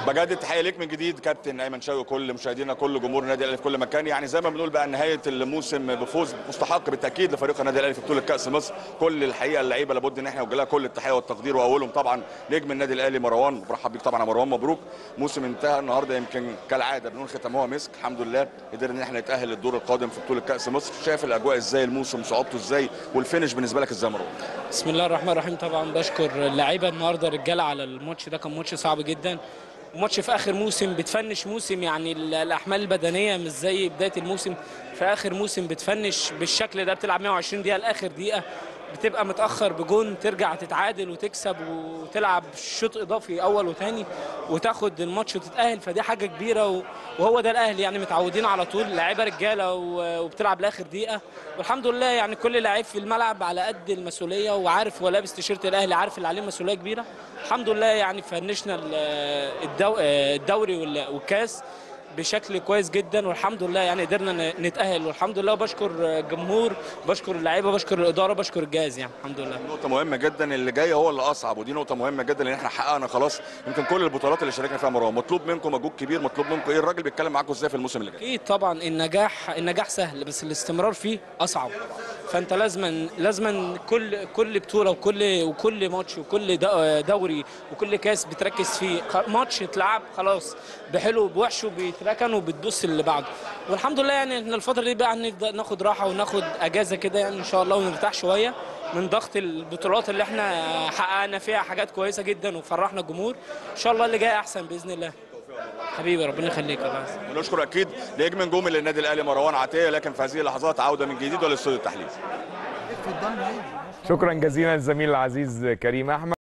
بجدد تحيه ليك من جديد كابتن ايمن شوقي وكل مشاهدينا كل جمهور النادي الاهلي في كل مكان يعني زي ما بنقول بقى نهايه الموسم بفوز مستحق بالتاكيد لفريق النادي الاهلي في بطوله كاس مصر كل الحقيقه اللعيبه لابد ان احنا نوجه لها كل التحيه والتقدير واولهم طبعا نجم النادي الاهلي مروان برحب بيك طبعا يا مروان مبروك موسم انتهى النهارده يمكن كالعاده بنقول ختموها مسك الحمد لله قدرنا ان احنا نتاهل للدور القادم في بطوله كاس مصر شايف الاجواء ازاي الموسم صعوبته ازاي والفينش بالنسبه لك ازاي يا مروان بسم الله الرحمن الرحيم طبعا بشكر اللعيبه النهارده رجاله على الماتش ده كان ماتش صعب جدا ماتش في اخر موسم بتفنش موسم يعني ال- الاحمال البدنيه مش زي بدايه الموسم في اخر موسم بتفنش بالشكل ده بتلعب 120 دقيقه لاخر دقيقه بتبقى متاخر بجون ترجع تتعادل وتكسب وتلعب شوط اضافي اول وثاني وتاخد الماتش وتتاهل فدي حاجه كبيره و- وهو ده الاهلي يعني متعودين على طول لعيبه رجاله و- وبتلعب لاخر دقيقه والحمد لله يعني كل لعيب في الملعب على قد المسؤوليه وعارف هو لابس تيشيرت الاهلي عارف اللي عليه مسؤوليه كبيره الحمد لله يعني فنشنا ال- الدو- الدوري وال- والكاس بشكل كويس جدا والحمد لله يعني قدرنا ن- نتاهل والحمد لله بشكر الجمهور بشكر اللعيبه بشكر الاداره بشكر الجهاز يعني الحمد لله نقطة مهمة جدا اللي جاي هو اللي أصعب ودي نقطة مهمة جدا لأن احنا حققنا خلاص يمكن كل البطولات اللي شاركنا فيها مروان مطلوب منكم مجهود كبير مطلوب منكم إيه الراجل بيتكلم معاكم إزاي في الموسم اللي جاي اكيد طبعا النجاح النجاح سهل بس الاستمرار فيه اصعب فانت لازما لازما كل كل بطوله وكل وكل ماتش وكل د- دوري وكل كاس بتركز فيه خ- ماتش اتلعب خلاص بحلو بوحشه بيتركن وبتبص اللي بعده والحمد لله يعني احنا الفتره دي بقى نبدا ناخد راحه وناخد اجازه كده يعني ان شاء الله ونرتاح شويه من ضغط البطولات اللي احنا حققنا فيها حاجات كويسه جدا وفرحنا الجمهور ان شاء الله اللي جاي احسن باذن الله حبيبي ربنا يخليك الله يسلمك. ونشكر أكيد نجم نجوم للنادي الأهلي مروان عطية لكن في هذه اللحظات عودة من جديد وللاستوديو التحليل شكرا جزيلا للزميل العزيز كريم احمد